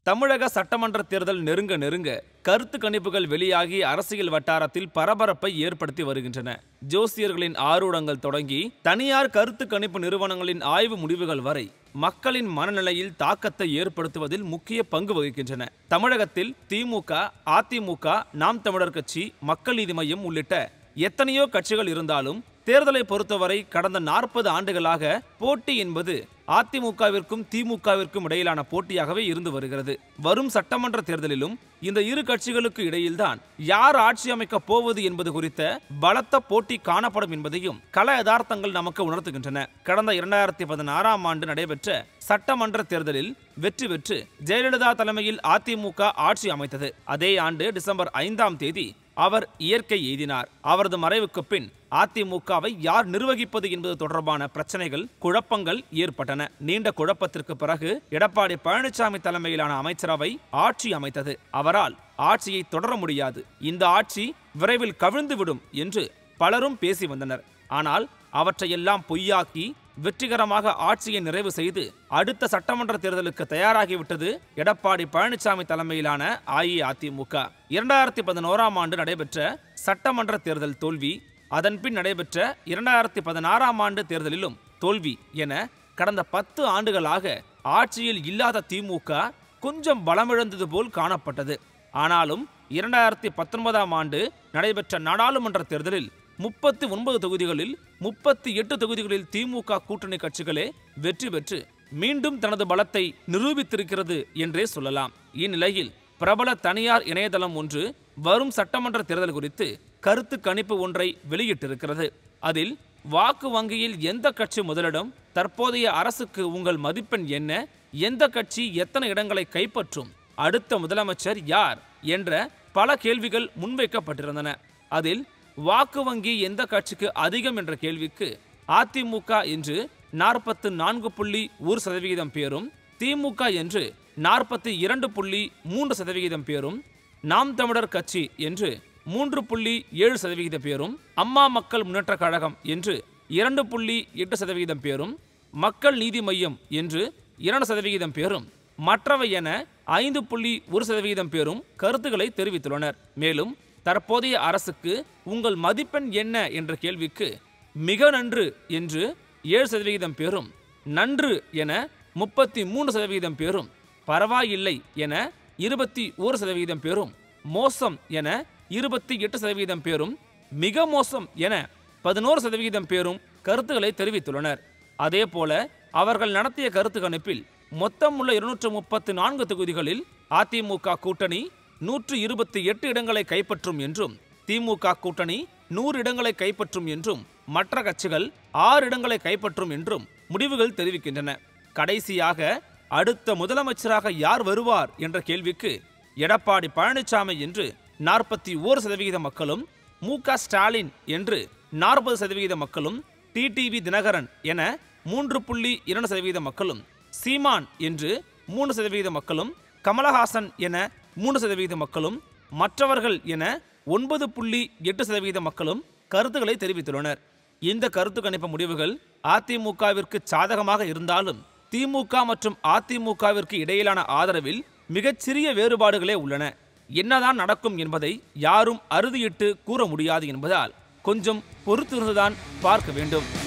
தமிழக சட்டமன்ற தேர்தல் நெருங்க நெருங்க கருத்து கணிப்புகள் வெளியாகி அரசியல் வட்டாரத்தில் பரபரப்பை ஏற்படுத்தி வருகின்றன ஜோசியர்களின் ஆரூடங்கள் தொடங்கி தனியார் கருத்து கணிப்பு நிறுவனங்களின் ஆய்வு முடிவுகள் வரை மக்களின் மனநிலையில் தாக்கத்தை ஏற்படுத்துவதில் முக்கிய பங்கு வகிக்கின்றன தமிழகத்தில் திமுக அதிமுக நாம் தமிழர் கட்சி மக்கள் நீதி மையம் உள்ளிட்ட எத்தனையோ கட்சிகள் இருந்தாலும் தேர்தலை பொறுத்தவரை கடந்த நாற்பது ஆண்டுகளாக போட்டி என்பது அதிமுகவிற்கும் திமுகவிற்கும் இடையிலான போட்டியாகவே இருந்து வருகிறது வரும் சட்டமன்ற தேர்தலிலும் இந்த இரு கட்சிகளுக்கு இடையில்தான் யார் ஆட்சி அமைக்கப் போவது என்பது குறித்த பலத்த போட்டி காணப்படும் என்பதையும் கள யதார்த்தங்கள் நமக்கு உணர்த்துகின்றன கடந்த இரண்டாயிரத்தி பதினாறாம் ஆண்டு நடைபெற்ற சட்டமன்ற தேர்தலில் வெற்றி பெற்று ஜெயலலிதா தலைமையில் அதிமுக ஆட்சி அமைத்தது அதே ஆண்டு டிசம்பர் ஐந்தாம் தேதி அவர் இயற்கை எய்தினார் அவரது மறைவுக்கு பின் அதிமுகவை யார் நிர்வகிப்பது என்பது தொடர்பான பிரச்சனைகள் குழப்பங்கள் ஏற்பட்டன நீண்ட குழப்பத்திற்கு பிறகு எடப்பாடி பழனிசாமி தலைமையிலான அமைச்சரவை ஆட்சி அமைத்தது அவரால் ஆட்சியை தொடர முடியாது இந்த ஆட்சி விரைவில் கவிழ்ந்துவிடும் என்று பலரும் பேசி வந்தனர் ஆனால் அவற்றையெல்லாம் பொய்யாக்கி வெற்றிகரமாக ஆட்சியை நிறைவு செய்து அடுத்த சட்டமன்ற தேர்தலுக்கு தயாராகிவிட்டது எடப்பாடி பழனிசாமி தலைமையிலான அஇஅதிமுக இரண்டாயிரத்தி பதினோராம் ஆண்டு நடைபெற்ற சட்டமன்ற தேர்தல் தோல்வி அதன்பின் நடைபெற்ற இரண்டாயிரத்தி பதினாறாம் ஆண்டு தேர்தலிலும் தோல்வி என கடந்த பத்து ஆண்டுகளாக ஆட்சியில் இல்லாத திமுக கொஞ்சம் பலமிழந்தது போல் காணப்பட்டது ஆனாலும் இரண்டாயிரத்தி பத்தொன்பதாம் ஆண்டு நடைபெற்ற நாடாளுமன்ற தேர்தலில் முப்பத்தி ஒன்பது தொகுதிகளில் முப்பத்தி எட்டு தொகுதிகளில் திமுக கூட்டணி கட்சிகளே வெற்றி பெற்று மீண்டும் தனது பலத்தை நிரூபித்திருக்கிறது என்றே சொல்லலாம் இந்நிலையில் பிரபல தனியார் இணையதளம் ஒன்று வரும் சட்டமன்ற தேர்தல் குறித்து கருத்து கணிப்பு ஒன்றை வெளியிட்டிருக்கிறது அதில் வாக்கு வங்கியில் எந்த கட்சி முதலிடம் தற்போதைய அரசுக்கு உங்கள் மதிப்பெண் என்ன எந்த கட்சி எத்தனை இடங்களை கைப்பற்றும் அடுத்த முதலமைச்சர் யார் என்ற பல கேள்விகள் முன்வைக்கப்பட்டிருந்தன அதில் வாக்கு வங்கி எந்த கட்சிக்கு அதிகம் என்ற கேள்விக்கு அதிமுக என்று நாற்பத்து நான்கு புள்ளி ஒரு சதவிகிதம் பேரும் திமுக என்று நாற்பத்தி இரண்டு புள்ளி மூன்று சதவிகிதம் பேரும் நாம் தமிழர் கட்சி என்று மூன்று புள்ளி ஏழு சதவிகித பேரும் அம்மா மக்கள் முன்னேற்ற கழகம் என்று இரண்டு புள்ளி எட்டு சதவிகிதம் பேரும் மக்கள் நீதி மையம் என்று இரண்டு சதவிகிதம் பேரும் மற்றவை என ஐந்து புள்ளி ஒரு சதவிகிதம் பேரும் கருத்துக்களை தெரிவித்துள்ளனர் மேலும் தற்போதைய அரசுக்கு உங்கள் மதிப்பெண் என்ன என்ற கேள்விக்கு மிக நன்று என்று ஏழு சதவிகிதம் பேரும் நன்று என முப்பத்தி மூன்று சதவிகிதம் பேரும் பரவாயில்லை என இருபத்தி ஒரு சதவிகிதம் பேரும் மோசம் என இருபத்தி எட்டு சதவீதம் பேரும் மிக மோசம் என பதினோரு சதவிகிதம் பேரும் கருத்துக்களை தெரிவித்துள்ளனர் அதே போல அவர்கள் நடத்திய கருத்து கணிப்பில் மொத்தம் உள்ள இருநூற்று முப்பத்து நான்கு தொகுதிகளில் அதிமுக கூட்டணி நூற்று இருபத்தி எட்டு இடங்களை கைப்பற்றும் என்றும் திமுக கூட்டணி நூறு இடங்களை கைப்பற்றும் என்றும் மற்ற கட்சிகள் ஆறு இடங்களை கைப்பற்றும் என்றும் முடிவுகள் தெரிவிக்கின்றன கடைசியாக அடுத்த முதலமைச்சராக யார் வருவார் என்ற கேள்விக்கு எடப்பாடி பழனிசாமி என்று நாற்பத்தி ஓரு சதவிகித மக்களும் மு க ஸ்டாலின் என்று நாற்பது சதவிகித மக்களும் டிடிவி தினகரன் என மூன்று புள்ளி இரண்டு சதவீத மக்களும் சீமான் என்று மூன்று சதவீத மக்களும் கமலஹாசன் என மூன்று சதவீத மக்களும் மற்றவர்கள் என ஒன்பது புள்ளி எட்டு சதவீத மக்களும் கருத்துக்களை தெரிவித்துள்ளனர் இந்த கருத்து கணிப்பு முடிவுகள் அதிமுகவிற்கு சாதகமாக இருந்தாலும் திமுக மற்றும் அதிமுகவிற்கு இடையிலான ஆதரவில் மிகச்சிறிய வேறுபாடுகளே உள்ளன என்னதான் நடக்கும் என்பதை யாரும் அறுதியிட்டு கூற முடியாது என்பதால் கொஞ்சம் பொறுத்திருந்துதான் பார்க்க வேண்டும்